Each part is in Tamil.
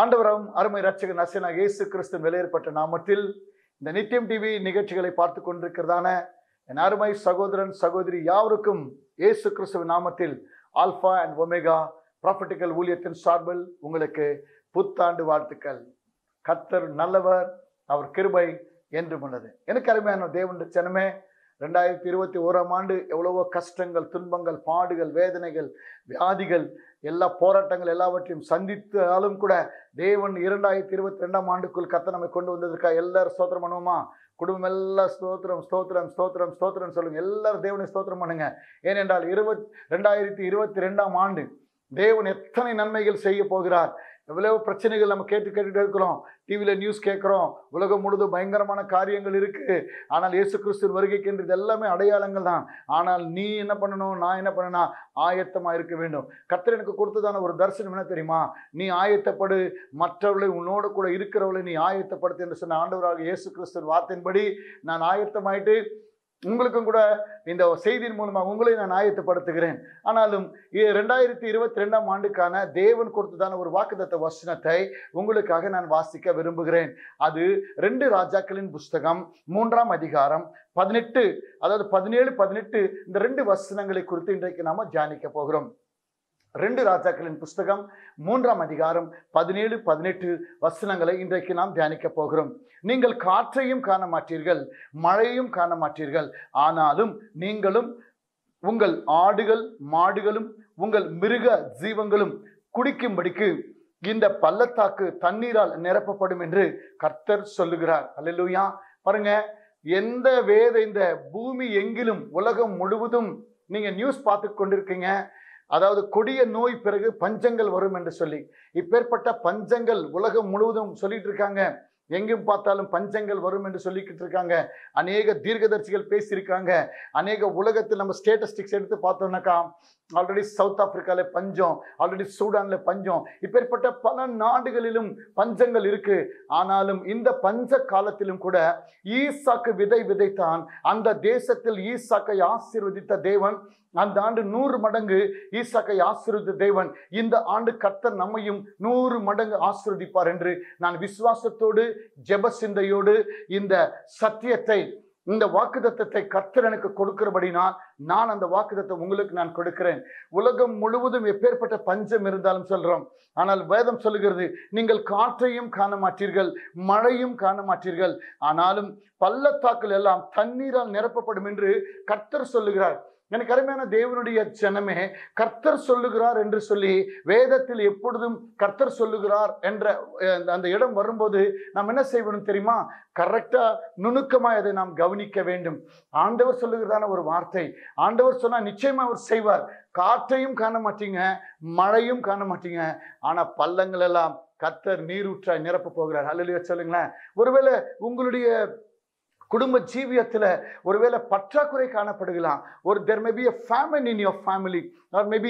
ஆண்டவரும் அருமை ரட்சகர் நசனாக இயேசு கிறிஸ்து வெளியேற்பட்ட நாமத்தில் இந்த நித்தியம் டிவி நிகழ்ச்சிகளை பார்த்து கொண்டிருக்கிறதான என் அருமை சகோதரன் சகோதரி யாவருக்கும் இயேசு கிறிஸ்துவின் நாமத்தில் ஆல்பா அண்ட் ஒமேகா ப்ராஃபட்டிக்கல் ஊழியத்தின் சார்பில் உங்களுக்கு புத்தாண்டு வாழ்த்துக்கள் கர்த்தர் நல்லவர் அவர் கிருபை என்று உள்ளது எனக்கு அருமையான தேவன் ஜனமே ரெண்டாயிரத்தி இருபத்தி ஓராம் ஆண்டு எவ்வளவோ கஷ்டங்கள் துன்பங்கள் பாடுகள் வேதனைகள் வியாதிகள் எல்லா போராட்டங்கள் எல்லாவற்றையும் சந்தித்தாலும் கூட தேவன் இரண்டாயிரத்தி இருபத்தி ரெண்டாம் ஆண்டுக்குள் கத்த நம்மை கொண்டு வந்ததற்கா எல்லாரும் ஸ்தோத்திரம் பண்ணுவோமா குடும்பம் எல்லாம் ஸ்தோத்திரம் ஸ்தோத்திரம் ஸ்தோத்திரம் ஸ்தோத்திரம் சொல்லுங்க எல்லாரும் தேவனை ஸ்தோத்திரம் பண்ணுங்க ஏனென்றால் இருபத் ரெண்டாயிரத்தி இருபத்தி ரெண்டாம் ஆண்டு தேவன் எத்தனை நன்மைகள் செய்ய போகிறார் எவ்வளவு பிரச்சனைகள் நம்ம கேட்டு கேட்டுட்டு இருக்கிறோம் டிவியில் நியூஸ் கேட்குறோம் உலகம் முழுதும் பயங்கரமான காரியங்கள் இருக்கு ஆனால் இயேசு கிறிஸ்துவின் வருகைக்கின்றது எல்லாமே அடையாளங்கள் தான் ஆனால் நீ என்ன பண்ணணும் நான் என்ன பண்ணணும் ஆயத்தமாக இருக்க வேண்டும் கர்த்தர் எனக்கு கொடுத்ததான ஒரு தரிசனம் என்ன தெரியுமா நீ ஆயத்தப்படு மற்றவர்களை உன்னோடு கூட இருக்கிறவர்களை நீ ஆயத்தப்படுத்து என்று சொன்ன ஆண்டவராக இயேசு கிறிஸ்துவின் வார்த்தையின்படி நான் ஆயத்தமாயிட்டு உங்களுக்கும் கூட இந்த செய்தியின் மூலமாக உங்களை நான் ஆயத்தப்படுத்துகிறேன் ஆனாலும் இ- ரெண்டாயிரத்தி இருபத்தி ரெண்டாம் ஆண்டுக்கான தேவன் கொடுத்ததான ஒரு வாக்குத்தத்த வசனத்தை உங்களுக்காக நான் வாசிக்க விரும்புகிறேன் அது ரெண்டு ராஜாக்களின் புஸ்தகம் மூன்றாம் அதிகாரம் பதினெட்டு அதாவது பதினேழு பதினெட்டு இந்த ரெண்டு வசனங்களை குறித்து இன்றைக்கு நாம தியானிக்க போகிறோம் ரெண்டு ராஜாக்களின் புஸ்தகம் மூன்றாம் அதிகாரம் பதினேழு பதினெட்டு வசனங்களை இன்றைக்கு நாம் தியானிக்க போகிறோம் நீங்கள் காற்றையும் காண மாட்டீர்கள் மழையும் காண மாட்டீர்கள் ஆனாலும் நீங்களும் உங்கள் ஆடுகள் மாடுகளும் உங்கள் மிருக ஜீவங்களும் குடிக்கும்படிக்கு இந்த பள்ளத்தாக்கு தண்ணீரால் நிரப்பப்படும் என்று கர்த்தர் சொல்லுகிறார் அல்லேலூயா பாருங்க எந்த வேத இந்த பூமி எங்கிலும் உலகம் முழுவதும் நீங்க நியூஸ் பார்த்து கொண்டிருக்கீங்க அதாவது கொடிய நோய் பிறகு பஞ்சங்கள் வரும் என்று சொல்லி இப்பேற்பட்ட பஞ்சங்கள் உலகம் முழுவதும் சொல்லிட்டு இருக்காங்க எங்கும் பார்த்தாலும் பஞ்சங்கள் வரும் என்று சொல்லிக்கிட்டு இருக்காங்க அநேக தீர்க்கதரிசிகள் பேசியிருக்காங்க அநேக உலகத்தில் நம்ம ஸ்டேட்டஸ்டிக்ஸ் எடுத்து பார்த்தோம்னாக்கா ஆல்ரெடி சவுத் ஆப்பிரிக்கால பஞ்சம் ஆல்ரெடி சூடான்ல பஞ்சம் இப்பேற்பட்ட பல நாடுகளிலும் பஞ்சங்கள் இருக்கு ஆனாலும் இந்த பஞ்ச காலத்திலும் கூட ஈசாக்கு விதை விதைத்தான் அந்த தேசத்தில் ஈசாக்கை ஆசீர்வதித்த தேவன் அந்த ஆண்டு நூறு மடங்கு ஈசாக்கை ஆசீர்வதித்த தேவன் இந்த ஆண்டு கர்த்தர் நம்மையும் நூறு மடங்கு ஆசீர்வதிப்பார் என்று நான் விசுவாசத்தோடு ஜெப சிந்தையோடு இந்த சத்தியத்தை இந்த வாக்குத்தத்தத்தை கர்த்தர் எனக்கு கொடுக்கிறபடினால் நான் அந்த வாக்குத்தத்தை உங்களுக்கு நான் கொடுக்கிறேன் உலகம் முழுவதும் எப்பேற்பட்ட பஞ்சம் இருந்தாலும் சொல்றோம் ஆனால் வேதம் சொல்லுகிறது நீங்கள் காற்றையும் காண மாட்டீர்கள் மழையும் காண மாட்டீர்கள் ஆனாலும் பள்ளத்தாக்கள் எல்லாம் தண்ணீரால் நிரப்பப்படும் என்று கர்த்தர் சொல்லுகிறார் எனக்கு அருமையான தேவனுடைய ஜனமே கர்த்தர் சொல்லுகிறார் என்று சொல்லி வேதத்தில் எப்பொழுதும் கர்த்தர் சொல்லுகிறார் என்ற அஹ், அந்த- அந்த இடம் வரும்போது நாம் என்ன செய்யணும் தெரியுமா கரெக்டா நுணுக்கமாய் அதை நாம் கவனிக்க வேண்டும் ஆண்டவர் சொல்லுகிறதான ஒரு வார்த்தை ஆண்டவர் சொன்னா நிச்சயமா அவர் செய்வார் காற்றையும் காண மாட்டீங்க மழையும் காண மாட்டீங்க ஆனா பள்ளங்கள் எல்லாம் கர்த்தர் நீரூற்றாய் நிரப்ப போகிறார் அல்லையா சொல்லுங்களேன் ஒருவேளை உங்களுடைய குடும்ப ஜீவியத்தில் ஒருவேளை பற்றாக்குறை காணப்படுகலாம் ஒரு there may be a famine in your family or maybe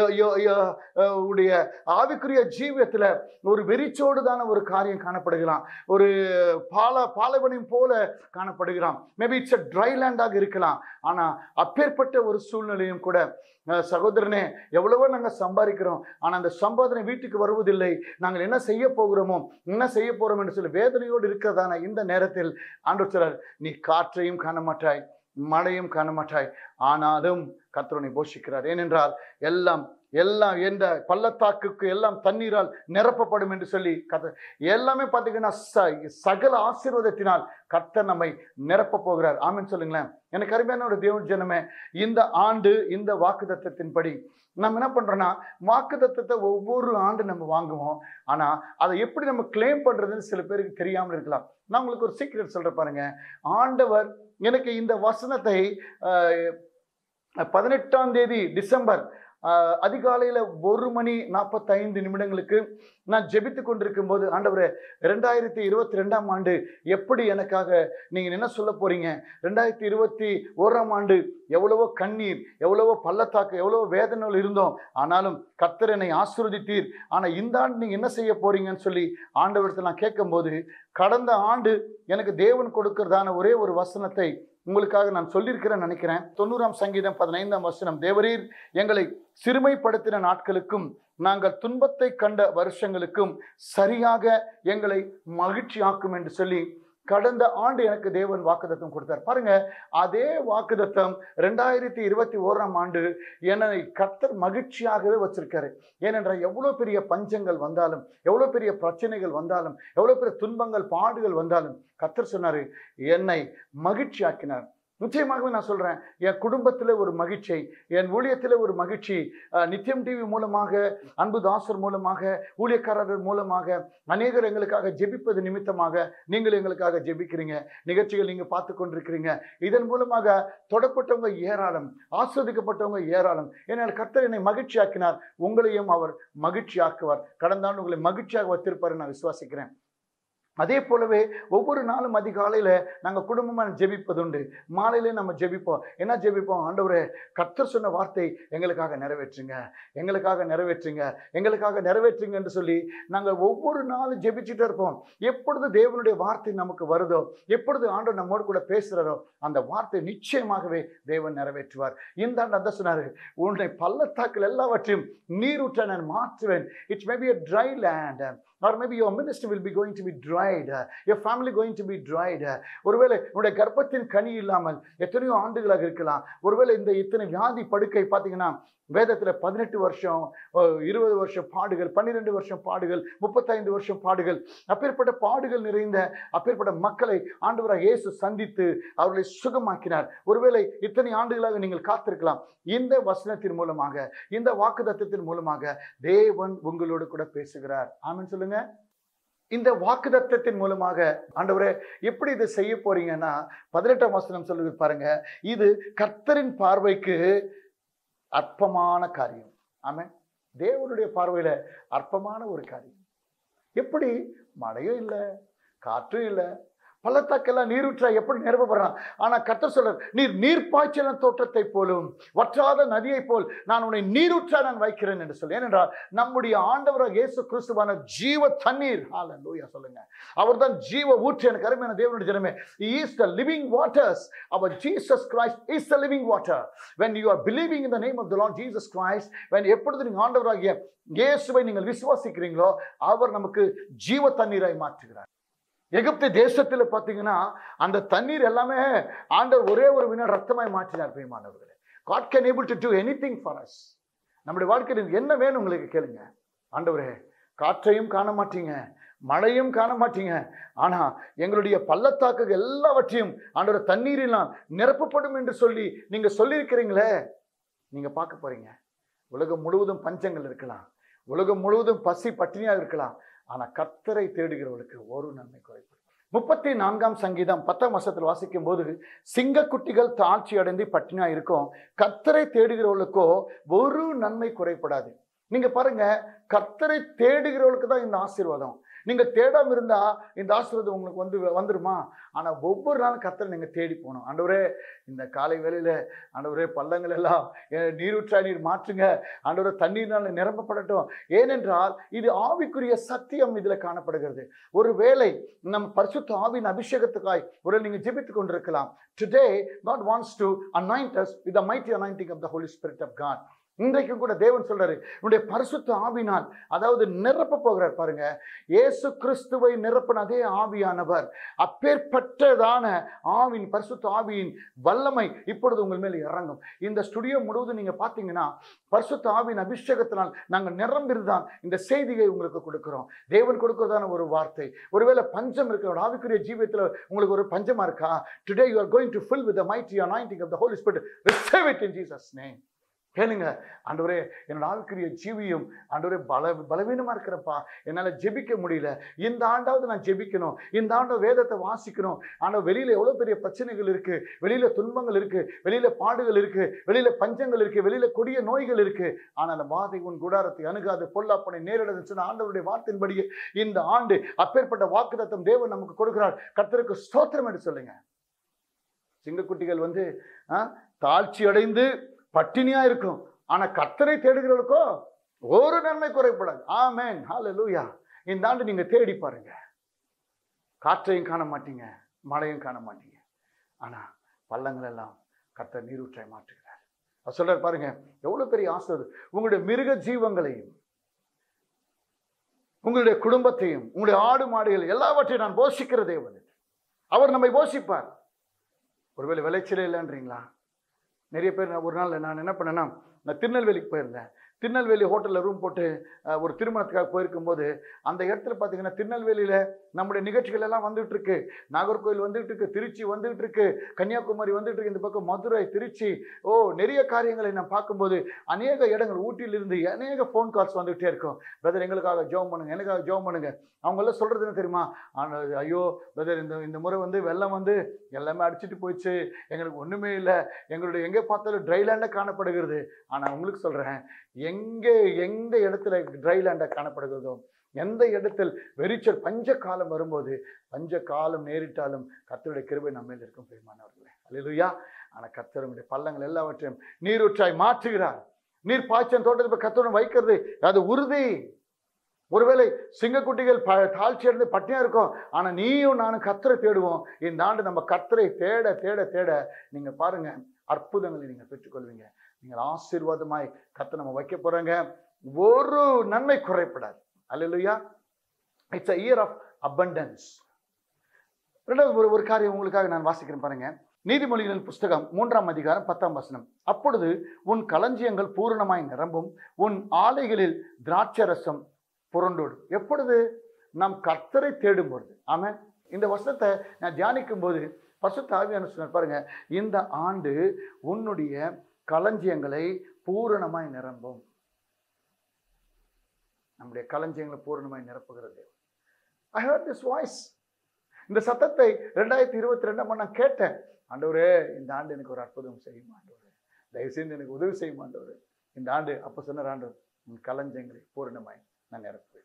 உடைய ஆவிக்குரிய ஜீவியத்தில் ஒரு வெறிச்சோடுதான ஒரு காரியம் காணப்படுகலாம் ஒரு பால பாலைவனம் போல காணப்படுகிறான் மேபி இட்ஸ் a ட்ரை லேண்டாக இருக்கலாம் ஆனால் அப்பேற்பட்ட ஒரு சூழ்நிலையும் கூட அஹ், சகோதரனே எவ்வளவோ நாங்கள் சம்பாதிக்கிறோம் ஆனால் அந்த சம்பாதனை வீட்டுக்கு வருவதில்லை நாங்கள் என்ன செய்ய போகிறோமோ என்ன செய்ய போகிறோம் என்று சொல்லி வேதனையோடு இருக்கிறதான இந்த நேரத்தில் ஆண்டவர் சொல்றார் நீ காற்றையும் காண மாட்டாய் மழையும் காண மாட்டாய் ஆனாலும் கர்த்தரனை போஷிக்கிறார் ஏனென்றால் எல்லாம் எல்லாம் எந்த பள்ளத்தாக்குக்கு எல்லாம் தண்ணீரால் நிரப்பப்படும் என்று சொல்லி கத்த எல்லாமே பார்த்தீங்கன்னா ச- சகல ஆசீர்வாதத்தினால் கர்த்தர் நம்மை நிரப்ப போகிறார் ஆமென் சொல்லுங்களேன் எனக்கு அருமையான ஒரு தேவ ஜனமே இந்த ஆண்டு இந்த வாக்குத்தத்தத்தின்படி நம்ம என்ன பண்றோம்னா வாக்குத்தத்தத்தை ஒவ்வொரு ஆண்டு நம்ம வாங்குவோம் ஆனா அதை எப்படி நம்ம கிளைம் பண்றதுன்னு சில பேருக்கு தெரியாமல் இருக்கலாம் நான் உங்களுக்கு ஒரு சீக்ரெட் சொல்ற பாருங்க ஆண்டவர் எனக்கு இந்த வசனத்தை ஆஹ், பதினெட்டாம் தேதி டிசம்பர் ஆஹ், அதிகாலையில ஒரு மணி நாற்பத்தைந்து நிமிடங்களுக்கு நான் ஜெபித்து கொண்டிருக்கும் போது ஆண்டவரே ரெண்டாயிரத்தி இருபத்தி ரெண்டாம் ஆண்டு எப்படி எனக்காக நீங்க என்ன சொல்ல போறீங்க ரெண்டாயிரத்தி இருபத்தி ஓராம் ஆண்டு எவ்வளவோ கண்ணீர் எவ்வளவோ பள்ளத்தாக்கு எவ்வளவோ வேதனைகள் இருந்தோம் ஆனாலும் கர்த்தர் என்னை ஆசீர்வதித்தீர் ஆனா இந்த ஆண்டு நீங்க என்ன செய்ய போறீங்கன்னு சொல்லி ஆண்டவரத்தில் நான் கேட்கும்போது கடந்த ஆண்டு எனக்கு தேவன் கொடுக்கிறதான ஒரே ஒரு வசனத்தை உங்களுக்காக நான் சொல்லியிருக்கிறேன்னு நினைக்கிறேன் தொண்ணூறாம் சங்கீதம் பதினைந்தாம் வசனம் தேவரீர் எங்களை சிறுமைப்படுத்தின நாட்களுக்கும் நாங்கள் துன்பத்தை கண்ட வருஷங்களுக்கும் சரியாக எங்களை மகிழ்ச்சியாக்கும் என்று சொல்லி கடந்த ஆண்டு எனக்கு தேவன் வாக்குதத்தம் கொடுத்தார் பாருங்க அதே வாக்குதத்தம் ரெண்டாயிரத்தி இருபத்தி ஓராம் ஆண்டு என்னை கர்த்தர் மகிழ்ச்சியாகவே வச்சிருக்காரு ஏனென்றால் எவ்வளோ பெரிய பஞ்சங்கள் வந்தாலும் எவ்வளோ பெரிய பிரச்சனைகள் வந்தாலும் எவ்வளோ பெரிய துன்பங்கள் பாடுகள் வந்தாலும் கர்த்தர் சொன்னாரு என்னை மகிழ்ச்சியாக்கினார் நிச்சயமாகவே நான் சொல்றேன் என் குடும்பத்தில் ஒரு மகிழ்ச்சி என் ஊழியத்தில் ஒரு மகிழ்ச்சி அஹ், நித்தியம் டிவி மூலமாக அன்பு தாசர் மூலமாக ஊழியக்காரர்கள் மூலமாக அநேகர் எங்களுக்காக ஜெபிப்பது நிமித்தமாக நீங்கள் எங்களுக்காக ஜெபிக்கிறீங்க நிகழ்ச்சிகள் நீங்க பார்த்து கொண்டிருக்கிறீங்க இதன் மூலமாக தொடப்பட்டவங்க ஏராளம் ஆஸ்வதிக்கப்பட்டவங்க ஏராளம் ஏன்னால் கர்த்தர் என்னை மகிழ்ச்சியாக்கினார் உங்களையும் அவர் மகிழ்ச்சியாக்குவார் கடந்த ஆண்டு உங்களை மகிழ்ச்சியாக வைத்திருப்பார் நான் விசுவாசிக்கிறேன் அதே போலவே ஒவ்வொரு நாளும் அதிகாலையில் நாங்கள் குடும்பமாக ஜெபிப்பதுண்டு மாலையிலே நம்ம ஜெபிப்போம் என்ன ஜெபிப்போம் ஆண்டவரே கர்த்தர் சொன்ன வார்த்தை எங்களுக்காக நிறைவேற்றுங்க எங்களுக்காக நிறைவேற்றுங்க எங்களுக்காக நிறைவேற்றுங்க என்று சொல்லி நாங்கள் ஒவ்வொரு நாளும் ஜெபிச்சுட்டே இருப்போம் எப்பொழுது தேவனுடைய வார்த்தை நமக்கு வருதோ எப்பொழுது ஆண்டவர் நம்மோடு கூட பேசுகிறாரோ அந்த வார்த்தை நிச்சயமாகவே தேவன் நிறைவேற்றுவார் இந்த ஆண்டு அந்த சொன்னாரு உன்னை பள்ளத்தாக்கில் எல்லாவற்றையும் நீரூற்ற நான் மாற்றுவேன் it's maybe a dry land or maybe your ministry will be going to be dried your family going to be dried ஒருவேளை உன்னுடைய கர்ப்பத்தின் கனி இல்லாமல் எத்தனையோ ஆண்டுகளாக இருக்கலாம் ஒருவேளை இந்த இத்தனை வியாதி படுக்கை பார்த்தீங்கன்னா வேதத்தில் பதினெட்டு வருஷம் அஹ், இருபது வருஷம் பாடுகள் பன்னிரெண்டு வருஷம் பாடுகள் முப்பத்தைந்து வருஷம் பாடுகள் அப்பேற்பட்ட பாடுகள் நிறைந்த அப்பேற்பட்ட மக்களை ஆண்டவராக இயேசு சந்தித்து அவர்களை சுகமாக்கினார் ஒருவேளை இத்தனை ஆண்டுகளாக நீங்கள் காத்திருக்கலாம் இந்த வசனத்தின் மூலமாக இந்த வாக்குதத்தத்தின் மூலமாக தேவன் உங்களோடு கூட பேசுகிறார் ஆமென் சொல்லுங்க இந்த வாக்குதத்தத்தின் மூலமாக ஆண்டவரே எப்படி இதை செய்ய போறீங்கன்னா பதினெட்டாம் வசனம் சொல்லுது பாருங்க இது கர்த்தரின் பார்வைக்கு அற்பமான காரியம் ஆமென் தேவனுடைய பார்வையில அற்பமான ஒரு காரியம் எப்படி மழையும் இல்லை காற்றும் இல்லை பள்ளத்தாக்கெல்லாம் நீரூற்றா எப்படி நிரப்பப்படுறான் ஆனா கர்த்தர் சொல்றார் நீர் நீர்ப்பாய்ச்சல தோட்டத்தை போலும் வற்றாத நதியைப் போல் நான் உன்னை நீரூற்றா நான் வைக்கிறேன் என்று சொல்லி ஏனென்றால் நம்முடைய ஆண்டவராக இயேசு கிறிஸ்துவான ஜீவ தண்ணீர் ஹalleluya சொல்லுங்க அவர்தான் ஜீவ ஊற்று எனக்கு அருமையான தேவனுடைய ஜனமே இஸ் த லிவிங் வாட்டர்ஸ் அவர் Jesus Christ is the living water when you are believing in the name of the Lord Jesus Christ when எப்பொழுது நீங்கள் ஆண்டவராகிய இயேசுவை நீங்கள் விசுவாசிக்கிறீங்களோ அவர் நமக்கு ஜீவ தண்ணீராய் மாற்றுகிறார் எகிப்து தேசத்தில் பார்த்தீங்கன்னா அந்த தண்ணீர் எல்லாமே ஆண்டவர் ஒரே ஒரு வினா ரத்தமாய் மாற்றினார் பிரியமானவர்களே God can able to do anything for us நம்முடைய வாழ்க்கையில் என்ன வேணும் உங்களுக்கு கேளுங்க ஆண்டவரே காற்றையும் காண மாட்டீங்க மழையும் காண மாட்டீங்க ஆனா எங்களுடைய பள்ளத்தாக்கு எல்லாவற்றையும் ஆண்டவர் தண்ணீரினால் நிரப்பப்படும் என்று சொல்லி நீங்க சொல்லியிருக்கிறீங்களே நீங்க பார்க்க போறீங்க உலகம் முழுவதும் பஞ்சங்கள் இருக்கலாம் உலகம் முழுவதும் பசி பட்டினியா இருக்கலாம் ஆனா கர்த்தரை தேடுகிறவர்களுக்கு ஒரு நன்மை குறைப்படும் முப்பத்தி நான்காம் சங்கீதம் பத்தாம் வருஷத்தில் வாசிக்கும் போது சிங்கக்குட்டிகள் தாழ்ச்சி அடைந்து பட்டினியா இருக்கும் கர்த்தரை தேடுகிறவர்களுக்கோ ஒரு நன்மை குறைப்படாது நீங்க பாருங்க கர்த்தரை தேடுகிறவர்களுக்கு தான் இந்த ஆசீர்வாதம் நீங்க தேடாம இருந்தா இந்த ஆசீர்வாதம் உங்களுக்கு வந்து வந்துருமா ஆனா ஒவ்வொரு நாளும் கர்த்தரை நீங்க தேடி போகணும் ஆண்டவரே இந்த காலை வேளையில ஆண்டவரே பள்ளங்கள் எல்லாம் அஹ், நீரூற்றா நீர் மாற்றுங்க ஆண்டவரே தண்ணீர்னால நிரப்பப்படட்டும் ஏனென்றால் இது ஆவிக்குரிய சத்தியம் இதுல காணப்படுகிறது ஒருவேளை நம்ம பரிசுத்த ஆவின் அபிஷேகத்துக்காய் ஒரு நீங்க ஜெபித்துக் கொண்டிருக்கலாம் today God wants to anoint us with the mighty anointing of the Holy Spirit of God இன்றைக்கும் கூட தேவன் சொல்றாரு உன்னுடைய பரிசுத்த ஆவினால் அதாவது நிரப்ப போகிறார் பாருங்க இயேசு கிறிஸ்துவை நிரப்பின அதே ஆவியானவர் அப்பேற்பட்டதான ஆவின் பரிசுத்த ஆவியின் வல்லமை இப்பொழுது உங்கள் மேல் இறங்கும் இந்த ஸ்டுடியோ முழுவதும் நீங்க பார்த்தீங்கன்னா பரிசுத்த ஆவியின் அபிஷேகத்தினால் நாங்கள் நிரம்பிருதான் இந்த செய்தியை உங்களுக்கு கொடுக்கிறோம் தேவன் கொடுக்கிறதான ஒரு வார்த்தை ஒருவேளை பஞ்சம் இருக்கிற ஒரு ஆவிக்குரிய ஜீவியத்தில் உங்களுக்கு ஒரு பஞ்சமா இருக்கா today you are going to fill with mighty anointing of the Holy Spirit receive it in Jesus name கேளுங்க ஆண்டவரே என்னோட ஆவிக்குரிய ஜீவியம் ஆண்டவரே பல பலவீனமா இருக்கிறப்பா என்னால ஜெபிக்க முடியல இந்த ஆண்டாவது நான் ஜெபிக்கணும் இந்த ஆண்டு வேதத்தை வாசிக்கணும் ஆனா வெளியில எவ்வளவு பெரிய பிரச்சனைகள் இருக்கு வெளியில துன்பங்கள் இருக்கு வெளியில பாடுகள் இருக்கு வெளியில பஞ்சங்கள் இருக்கு வெளியில கொடிய நோய்கள் இருக்கு ஆனால் வாதை உன் குடாரத்தை அணுகாது பொல்லாப்பனை நேரிடது சொன்ன ஆண்டவருடைய வார்த்தையின்படியே இந்த ஆண்டு அப்பேற்பட்ட வாக்குத்தத்தம் தேவன் நமக்கு கொடுக்கிறார் கர்த்தருக்கு ஸ்தோத்திரம் என்று சொல்லுங்க சிங்கக்குட்டிகள் வந்து ஆ, தாழ்ச்சி அடைந்து பட்டினியா இருக்கும் ஆனா கர்த்தரை தேடுகிறவர்களுக்கோ ஒரு நன்மை குறைப்படாது ஆமென் ஹalleluya இந்த ஆண்டு நீங்க தேடி பாருங்க காற்றையும் காண மாட்டீங்க மழையும் காண மாட்டீங்க ஆனா பள்ளங்கள் எல்லாம் கர்த்தர் நீரூற்றாய் மாற்றுகிறார் அவர் சொல்றார் பாருங்க எவ்வளவு பெரிய ஆசிரியர் உங்களுடைய மிருக ஜீவங்களையும் உங்களுடைய குடும்பத்தையும் உங்களுடைய ஆடு மாடுகள் எல்லாவற்றையும் நான் போஷிக்கிற தேவன் என்று. அவர் நம்மை போஷிப்பார் ஒருவேளை விளைச்சலே இல்லைன்றீங்களா நிறைய பேர் நான் ஒரு நாள் நான் என்ன பண்ணேன்னா நான் திருநெல்வேலிக்கு போயிருந்தேன் திருநெல்வேலி ஹோட்டலில் ரூம் போட்டு அஹ், ஒரு திருமணத்துக்காக போயிருக்கும்போது அந்த இடத்துல பார்த்தீங்கன்னா திருநெல்வேலியில் நம்முடைய நிகழ்ச்சிகள் எல்லாம் வந்துட்டு இருக்கு நாகர்கோவில் வந்துட்டு இருக்கு திருச்சி வந்துட்டு இருக்கு கன்னியாகுமரி வந்துட்டு இருக்கு இந்த பக்கம் மதுரை திருச்சி ஓ நிறைய காரியங்களை நான் பார்க்கும்போது அநேக இடங்கள் ஊட்டியிலிருந்து அநேக ஃபோன் கால்ஸ் வந்துகிட்டே இருக்கும் பிரதர் எங்களுக்காக ஜோம் பண்ணுங்க எனக்காக ஜோம் பண்ணுங்க அவங்க எல்லாம் சொல்றது என்ன தெரியுமா ஆனா, ஐயோ பிரதர் இந்த இந்த முறை வந்து வெள்ளம் வந்து எல்லாமே அடிச்சிட்டு போயிடுச்சு எங்களுக்கு ஒண்ணுமே இல்லை எங்களுடைய எங்கே பார்த்தாலும் ட்ரைலேண்டாக காணப்படுகிறது ஆனால் உங்களுக்கு சொல்றேன் எங்கே எந்த இடத்துல ட்ரைலேண்டாக காணப்படுகிறதோ எந்த இடத்தில் வெறிச்சல் பஞ்ச காலம் வரும்போது பஞ்ச காலம் நேரிட்டாலும் கர்த்தருடைய கிருபை நம்ம மேல் இருக்கும் பெருமானவர்களே அல்லேலூயா ஆனால் கர்த்தருடைய பள்ளங்கள் எல்லாவற்றையும் நீரூற்றாய் மாற்றுகிறார் நீர் பாய்ச்சல் தோட்டத்தை கத்தோட வைக்கிறது அது உறுதி ஒருவேளை சிங்கக்குட்டிகள் ப தாழ்ச்சி இருந்து பட்டினியா இருக்கும் ஆனா நீயும் நானும் கத்தரை தேடுவோம் இந்த ஆண்டு நம்ம கத்தரை தேட தேட தேட நீங்க பாருங்க அற்புதங்களை நீங்க பெற்றுக்கொள்வீங்க நீங்கள் ஆசீர்வாதமாய் கத்தை நம்ம வைக்க போறாங்க ஒரு நன்மை குறைப்படாது hallelujah it's a year of abundance ரெண்டாவது ஒரு ஒரு காரியம் உங்களுக்காக நான் வாசிக்கிறேன் பாருங்க நீதிமொழிகளின் புஸ்தகம் மூன்றாம் அதிகாரம் பத்தாம் வசனம் அப்பொழுது உன் களஞ்சியங்கள் பூரணமாய் நிரம்பும் உன் ஆலைகளில் திராட்சரசம் புரண்டோடும் எப்பொழுது நாம் கர்த்தரை தேடும் பொழுது ஆமென் இந்த வசனத்தை நான் தியானிக்கும் போது பசுத்த ஆவியான சொன்னார் பாருங்க இந்த ஆண்டு உன்னுடைய களஞ்சியங்களை பூரணமாய் நிரம்பும் நம்முடைய களஞ்சியங்களை பூரணமாய் நிரப்புகிறது ஐ ஹர்ட் திஸ் வாய்ஸ் இந்த சத்தத்தை ரெண்டாயிரத்தி இருபத்தி ரெண்டாம் நான் கேட்டேன் ஆண்டவரே இந்த ஆண்டு எனக்கு ஒரு அற்புதம் செய்யும் ஆண்டவரே தயவு செய்து எனக்கு உதவி செய்யும் ஆண்டவரே இந்த ஆண்டு அப்போ சொன்னார் ஆண்டவர் உன் களஞ்சியங்களை பூரணமாய் நான் நிரப்புவேன்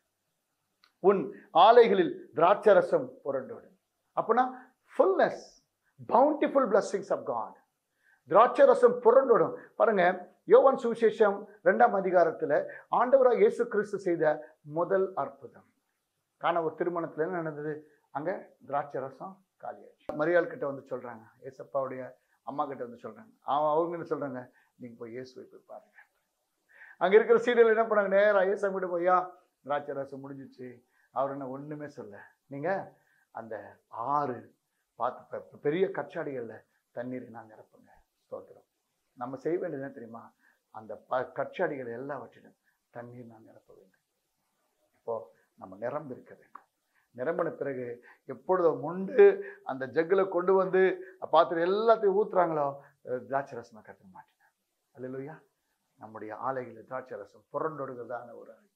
உன் ஆலைகளில் திராட்சரசம் புரண்டோடு அப்பனா fullness bountiful blessings of God திராட்சரசம் புரண்டோடும் பாருங்க யோவான் சுவிசேஷம் ரெண்டாம் அதிகாரத்துல ஆண்டவராக இயேசு கிறிஸ்து செய்த முதல் அற்புதம் காண ஒரு திருமணத்துல என்ன நடந்தது அங்க திராட்சை ரசம் காலியாச்சு மரியாள் கிட்ட வந்து சொல்றாங்க ஏசப்பாவுடைய அம்மா கிட்ட வந்து சொல்றாங்க அவன் அவங்க என்ன சொல்றாங்க நீங்க போய் இயேசுவை போய் பாருங்க அங்க இருக்கிற சீரியல் என்ன பண்ணாங்க நேரா இயேசு கிட்ட போய்யா திராட்சை ரசம் முடிஞ்சிச்சு அவர் என்ன ஒண்ணுமே சொல்ல நீங்க அந்த ஆறு பார்த்து பெ- பெரிய கச்சாடிகள்ல தண்ணீரை நான் நிரப்புங்க ஸ்தோத்திரம் நம்ம செய்ய வேண்டியது என்ன தெரியுமா அந்த ப கச்சாடிகள் எல்லாவற்றிலும் தண்ணீர் நான் நிரப்ப வேண்டும் இப்போ நம்ம நிரம்பி இருக்க வேண்டும் நிரம்பின பிறகு எப்பொழுது முண்டு அந்த ஜக்கில் கொண்டு வந்து பாத்திரம் எல்லாத்தையும் ஊத்துறாங்களோ அஹ் திராட்சை ரசம் கற்க மாட்டேன் அல்லையா நம்முடைய ஆலைகளில் திராட்சை ரசம் புரண்டொடுகிறதான ஒரு ஆயிட்டு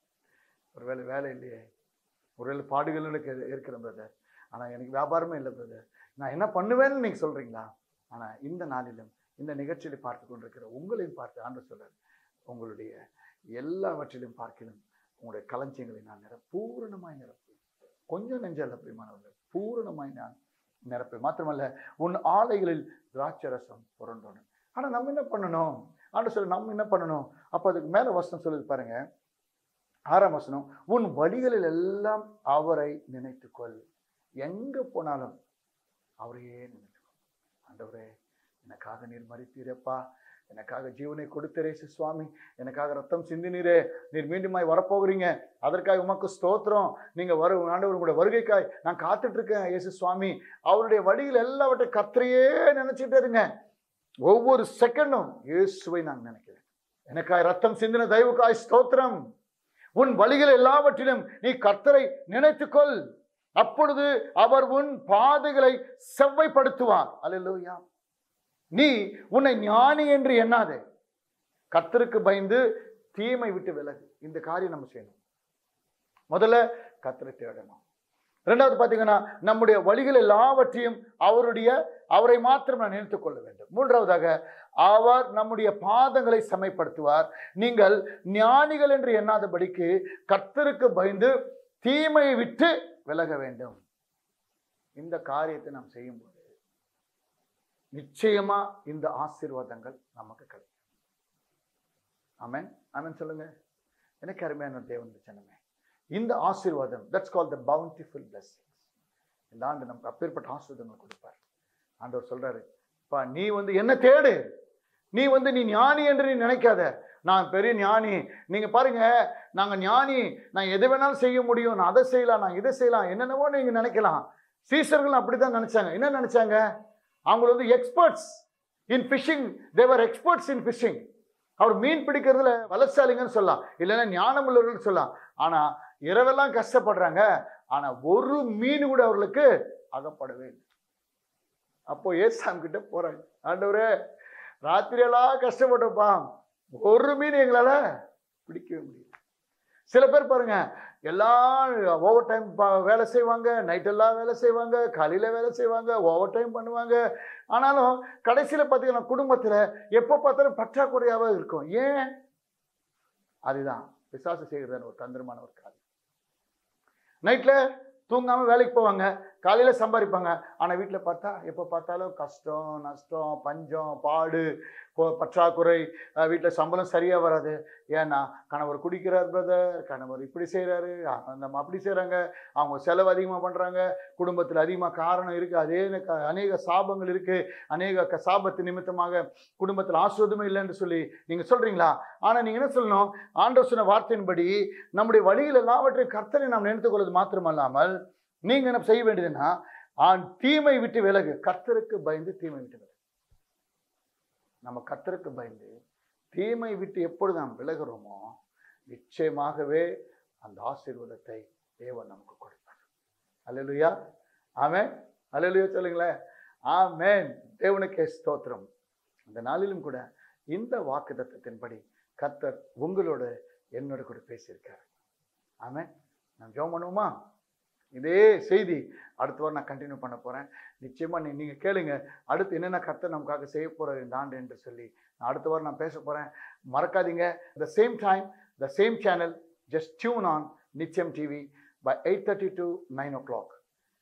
ஒருவேளை வேலை இல்லையே ஒருவேளை பாடுகள் எனக்கு இருக்கிற பிரதர் ஆனால் எனக்கு வியாபாரமே இல்லை பிரதர் நான் என்ன பண்ணுவேன்னு நீங்கள் சொல்கிறீங்களா ஆனால் இந்த நாளிலும் இந்த நிகழ்ச்சியை பார்த்து கொண்டிருக்கிற உங்களையும் பார்த்து ஆண்டு சொல்றார் உங்களுடைய எல்லாவற்றிலும் பார்க்கிலும் உங்களுடைய களஞ்சியங்களை நான் நிற பூரணமாய் நிரப்பேன் கொஞ்சம் நெஞ்சல்ல பிரியமானவர்கள் பூரணமாய் நான் நிரப்பேன் மாத்திரமல்ல உன் ஆலைகளில் திராட்சை ரசம் புரண்டோணும் ஆனால் நம்ம என்ன பண்ணணும் ஆண்டு சொல்ல நம்ம என்ன பண்ணணும் அப்போ அதுக்கு மேலே வசனம் சொல்லுது பாருங்க ஆறாம் வசனம் உன் வழிகளில் எல்லாம் அவரை நினைத்துக்கொள் எங்க போனாலும் அவரையே நினைத்துக்கொள் ஆண்டவரே எனக்காக நீர் மறித்தீரப்பா எனக்காக ஜீவனை கொடுத்தரே சுவாமி எனக்காக ரத்தம் சிந்தினீரே நீர் மீண்டுமாய் வரப்போகிறீங்க அதற்காக உமக்கு ஸ்தோத்திரம் நீங்க வரு ஆண்டவர் உங்களுடைய வருகைக்காய் நான் காத்துட்டு இருக்கேன் இயேசு சுவாமி அவருடைய வழியில் எல்லாவற்றை கத்திரையே நினைச்சிட்டு இருங்க ஒவ்வொரு செகண்டும் இயேசுவை நான் நினைக்கிறேன் எனக்காய் ரத்தம் சிந்தின தயவுக்காய் ஸ்தோத்திரம் உன் வழிகள் எல்லாவற்றிலும் நீ கர்த்தரை நினைத்துக்கொள் அப்பொழுது அவர் உன் பாதைகளை செவ்வைப்படுத்துவார் அல்லேலூயா நீ உன்னை ஞானி என்று எண்ணாதே கர்த்தருக்கு பயந்து தீமை விட்டு விலகு இந்த காரியம் நம்ம செய்யணும் முதல்ல கர்த்தரை தேடணும் ரெண்டாவது பார்த்தீங்கன்னா நம்முடைய வழிகள் எல்லாவற்றையும் அவருடைய அவரை மாத்திரம் நான் நினைத்துக் கொள்ள வேண்டும் மூன்றாவதாக அவர் நம்முடைய பாதங்களை செமைப்படுத்துவார் நீங்கள் ஞானிகள் என்று எண்ணாதபடிக்கு கர்த்தருக்கு பயந்து தீமையை விட்டு விலக வேண்டும் இந்த காரியத்தை நாம் செய்யும்போது நிச்சயமா இந்த ஆசீர்வாதங்கள் நமக்கு கிடைக்கும் ஆமென் ஆமென் சொல்லுங்க எனக்கு அருமையான ஒரு தேவன் ஜனமே இந்த ஆசீர்வாதம் that's call the bountiful blessings இந்த ஆண்டு நமக்கு அப்பேற்பட்ட ஆசீர்வாதங்கள் கொடுப்பார் ஆண்டவர் சொல்றாரு பா நீ வந்து என்ன தேடு நீ வந்து நீ ஞானி என்று நீ நினைக்காத நான் பெரிய ஞானி நீங்க பாருங்க நாங்க ஞானி நான் எது வேணாலும் செய்ய முடியும் நான் அதை செய்யலாம் நான் இதை செய்யலாம் என்னென்னவோ நீங்க நினைக்கலாம் சீசர்கள் அப்படிதான் நினைச்சாங்க என்ன நினைச்சாங்க அவங்க வந்து experts in fishing they're experts in fishing அவர் மீன் பிடிக்கிறதுல வலசாலிங்கன்னு சொல்லலாம் இல்லைன்னா ஞானம் உள்ளவர்கள் சொல்லலாம் ஆனா இரவெல்லாம் கஷ்டப்படுறாங்க ஆனா ஒரு மீன் கூட அவர்களுக்கு அகப்படவே இல்லை அப்போ ஏசாம் கிட்ட போறாங்க ஆண்டவரே ராத்திரியெல்லாம் கஷ்டப்பட்டோப்பா ஒரு மீன் எங்களால பிடிக்கவே முடியல சில பேர் பாருங்க எல்லாம் ஓவர் டைம் வேலை செய்வாங்க நைட்டெல்லாம் வேலை செய்வாங்க காலையில வேலை செய்வாங்க ஓவர் டைம் பண்ணுவாங்க ஆனாலும் கடைசியில் பார்த்தீங்கன்னா குடும்பத்தில் எப்போ பார்த்தாலும் பற்றாக்குறையாவே இருக்கும் ஏன் அதுதான் பிசாசு செய்கிறதான ஒரு தந்திரமான ஒரு காரியம் நைட்டில் தூங்காமல் வேலைக்கு போவாங்க காலையில் சம்பாதிப்பாங்க ஆனால் வீட்டில் பார்த்தா எப்போ பார்த்தாலும் கஷ்டம் நஷ்டம் பஞ்சம் பாடு கொ- பற்றாக்குறை வீட்டில் சம்பளம் சரியாக வராது ஏன்னா கணவர் குடிக்கிறார் பிரதர் கணவர் இப்படி செய்கிறாரு நம்ம அப்படி செய்கிறாங்க அவங்க செலவு அதிகமாக பண்ணுறாங்க குடும்பத்தில் அதிகமாக காரணம் இருக்குது அதே ந- அநேக சாபங்கள் இருக்குது அநேக க- சாபத்து நிமித்தமாக குடும்பத்தில் ஆசிரியமே இல்லைன்னு சொல்லி நீங்கள் சொல்கிறீங்களா ஆனால் நீங்கள் என்ன சொல்லணும் ஆண்டவர் சொன்ன வார்த்தையின்படி நம்முடைய வழியில் எல்லாவற்றையும் கர்த்தரை நாம் நினைத்துக் கொள்வது மாத்திரமல்லாமல் நீங்கள் என்ன செய்ய வேண்டியதுன்னா ஆண் தீமை விட்டு விலகு கர்த்தருக்கு பயந்து தீமை விட்டு விலகு நம்ம கர்த்தருக்கு பயந்து தீமை விட்டு எப்பொழுது நாம் விலகுறோமோ நிச்சயமாகவே அந்த ஆசீர்வாதத்தை தேவன் நமக்கு கொடுப்பார் அல்லேலூயா ஆமென் அல்லேலூயா சொல்லுங்களேன் ஆமென் தேவனுக்கே ஸ்தோத்திரம் அந்த நாளிலும் கூட இந்த வாக்கு தத்தத்தின்படி கர்த்தர் உங்களோட என்னோட கூட பேசியிருக்காரு ஆமென் நான் ஜெபம் பண்ணுவோமா இதே செய்தி அடுத்த வாரம் நான் கண்டினியூ பண்ண போகிறேன் நிச்சயமாக நீ நீங்கள் கேளுங்க அடுத்து என்னென்ன கர்த்தர் நமக்காக செய்ய போகிறார் இந்த ஆண்டு என்று சொல்லி நான் அடுத்த வாரம் நான் பேச போகிறேன் மறக்காதீங்க the same time the same channel just tune on நிச்சயம் TV by eight thirty to nine o'clock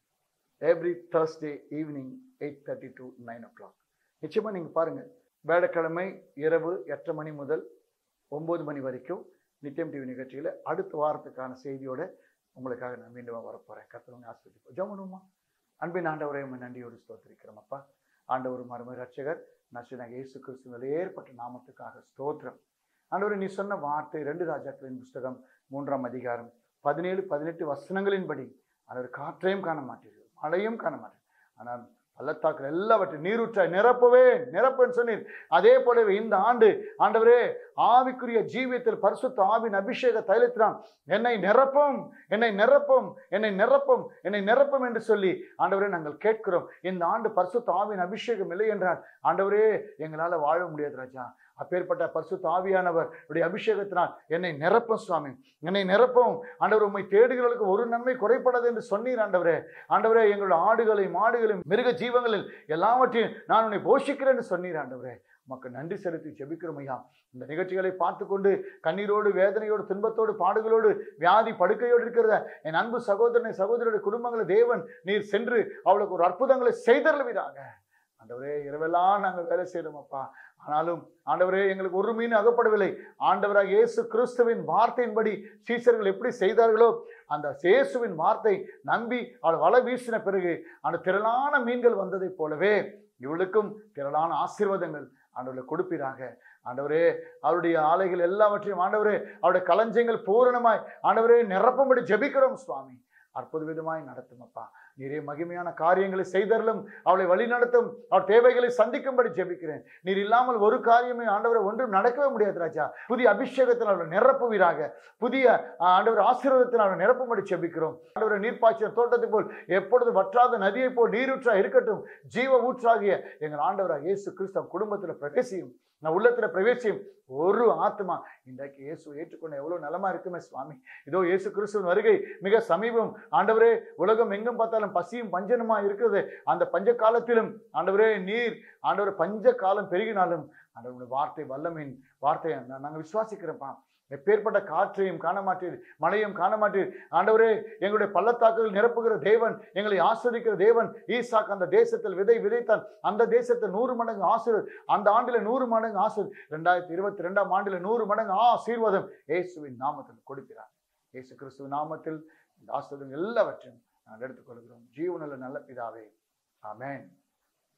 every Thursday evening eight thirty to nine o'clock நிச்சயமாக நீங்கள் பாருங்கள் வேலைக்கிழமை இரவு எட்டரை மணி முதல் ஒம்பது மணி வரைக்கும் நித்தியம் டிவி நிகழ்ச்சியில் அடுத்த வாரத்துக்கான செய்தியோட உங்களுக்காக நான் மீண்டும் வரப்போகிறேன் கர்த்தவங்க ஆஸ்வதிப்போம் ஜெபம் பண்ணுவோமா அன்பின் ஆண்டவரே உம்மை நன்றியோடு ஸ்தோத்திரிக்கிறோம் அப்பா ஆண்டவர் மருமை ரட்சகர் நசுனாக இயேசு கிறிஸ்துவில் ஏற்பட்ட நாமத்துக்காக ஸ்தோத்திரம் ஆண்டவரே நீ சொன்ன வார்த்தை ரெண்டு ராஜாக்களின் புஸ்தகம் மூன்றாம் அதிகாரம் பதினேழு பதினெட்டு வசனங்களின்படி ஆண்டவர் காற்றையும் காண மாட்டீர்கள் மழையும் காண மாட்டேன் ஆனால் பள்ளத்தாக்கள் எல்லாவற்றையும் நீரூற்றாய் நிரப்பவே நிரப்புன்னு சொன்னீர் அதே போலவே இந்த ஆண்டு ஆண்டவரே ஆவிக்குரிய ஜீவியத்தில் பரிசுத்த ஆவின் அபிஷேக தைலத்தினால் என்னை நிரப்பும் என்னை நிரப்பும் என்னை நிரப்பும் என்னை நிரப்பும் என்று சொல்லி ஆண்டவரே நாங்கள் கேட்கிறோம் இந்த ஆண்டு பரிசுத்த ஆவின் அபிஷேகம் இல்லை என்றால் ஆண்டவரே எங்களால் வாழ முடியாது ராஜா அப்பேற்பட்ட பரிசுத்த ஆவியானவர் உடைய அபிஷேகத்தினால் என்னை நிரப்பும் சுவாமி என்னை நிரப்பும் ஆண்டவர் உம்மை தேடுகிறவர்களுக்கு ஒரு நன்மை குறைப்படாது என்று சொன்னீர் ஆண்டவரே ஆண்டவரே எங்களுடைய ஆடுகளையும் மாடுகளையும் மிருக ஜீவங்களில் எல்லாவற்றையும் நான் உன்னை போஷிக்கிறேன் என்று சொன்னீர் ஆண்டவரே உமக்கு நன்றி செலுத்தி ஜெபிக்கிறோம் ஐயா இந்த நிகழ்ச்சிகளை பார்த்து கொண்டு கண்ணீரோடு வேதனையோடு துன்பத்தோடு பாடுகளோடு வியாதி படுக்கையோடு இருக்கிறத என் அன்பு சகோதரனை சகோதரருடைய குடும்பங்களை தேவன் நீர் சென்று அவளுக்கு ஒரு அற்புதங்களை செய்தருவீராக ஆண்டவரே இரவெல்லாம் நாங்கள் வேலை செய்யறோம் அப்பா ஆனாலும் ஆண்டவரே எங்களுக்கு ஒரு மீன் அகப்படவில்லை ஆண்டவராக இயேசு கிறிஸ்துவின் வார்த்தையின்படி சீசர்கள் எப்படி செய்தார்களோ அந்த இயேசுவின் வார்த்தை நம்பி அவள் வலை வீசின பிறகு அந்த திரளான மீன்கள் வந்ததைப் போலவே இவளுக்கும் திரளான ஆசீர்வாதங்கள் ஆண்டவரை கொடுப்பீராக ஆண்டவரே அவருடைய ஆலைகள் எல்லாவற்றையும் ஆண்டவரே அவருடைய களஞ்சங்கள் பூரணமாய் ஆண்டவரே நிரப்பும்படி ஜெபிக்கிறோம் சுவாமி அற்புத விதமாய் நடத்தும் அப்பா நீரே மகிமையான காரியங்களை செய்தரலும் அவளை வழி நடத்தும் அவள் தேவைகளை சந்திக்கும்படி ஜெபிக்கிறேன் நீர் இல்லாமல் ஒரு காரியமே ஆண்டவரை ஒன்றும் நடக்கவே முடியாது ராஜா புதிய அபிஷேகத்தில் அவளை நிரப்புவீராக புதிய ஆ, ஆண்டவர் ஆசீர்வாதத்தில் அவளை நிரப்பும்படி ஜெபிக்கிறோம் ஆண்டவரை நீர்ப்பாய்ச்சல் தோட்டத்தை போல் எப்பொழுது வற்றாத நதியை போல் நீரூற்றா இருக்கட்டும் ஜீவ ஊற்றாகிய எங்கள் ஆண்டவராக இயேசு கிறிஸ்தவ குடும்பத்தில் பிரவேசியும் நான் உள்ளத்துல பிரவேசியும் ஒரு ஆத்மா இன்றைக்கு இயேசு ஏற்றுக்கொண்ட எவ்வளவு நலமா இருக்குமே சுவாமி இதோ இயேசு கிறிஸ்துவின் வருகை மிக சமீபம் ஆண்டவரே உலகம் எங்கும் பார்த்தாலும் பசியும் பஞ்சனுமா இருக்கிறது அந்த பஞ்ச காலத்திலும் ஆண்டவரே நீர் ஆண்டவர் பஞ்ச காலம் பெருகினாலும் ஆண்டவருடைய வார்த்தை வல்லமையின் வார்த்தையை நா- நாங்க விசுவாசிக்கிறோம்ப்பா எப்பேற்பட்ட காற்றையும் காண மாட்டீர் மழையும் காண மாட்டீர் ஆண்டவரே எங்களுடைய பள்ளத்தாக்குகள் நிரப்புகிற தேவன் எங்களை ஆஸ்வதிக்கிற தேவன் ஈசாக் அந்த தேசத்தில் விதை விதைத்தான் அந்த தேசத்தில் நூறு மடங்கு ஆசீர்வத் அந்த ஆண்டில் நூறு மடங்கு ஆசீர் ரெண்டாயிரத்தி இருபத்தி ரெண்டாம் ஆண்டில் நூறு மடங்கு ஆசீர்வாதம் இயேசுவின் நாமத்தில் கொடுக்கிறார் இயேசு கிறிஸ்துவின் நாமத்தில் இந்த ஆசீர்வாதம் எல்லாவற்றையும் நாங்கள் எடுத்துக்கொள்கிறோம் ஜீவனில் நல்ல பிதாவே ஆமென்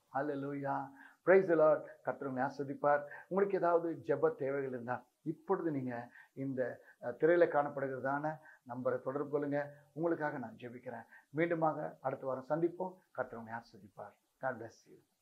ஹalleluya praise the lord கர்த்தர் உங்களை ஆஸ்வதிப்பார் உங்களுக்கு ஏதாவது ஜெப தேவைகள் இருந்தால் இப்பொழுது நீங்க இந்த அஹ், திரையில காணப்படுகிறதான நம்பரை தொடர்பு கொள்ளுங்க உங்களுக்காக நான் ஜெபிக்கிறேன் மீண்டுமாக அடுத்த வாரம் சந்திப்போம் கர்த்தர் உங்களை ஆஸ்வதிப்பார் God bless you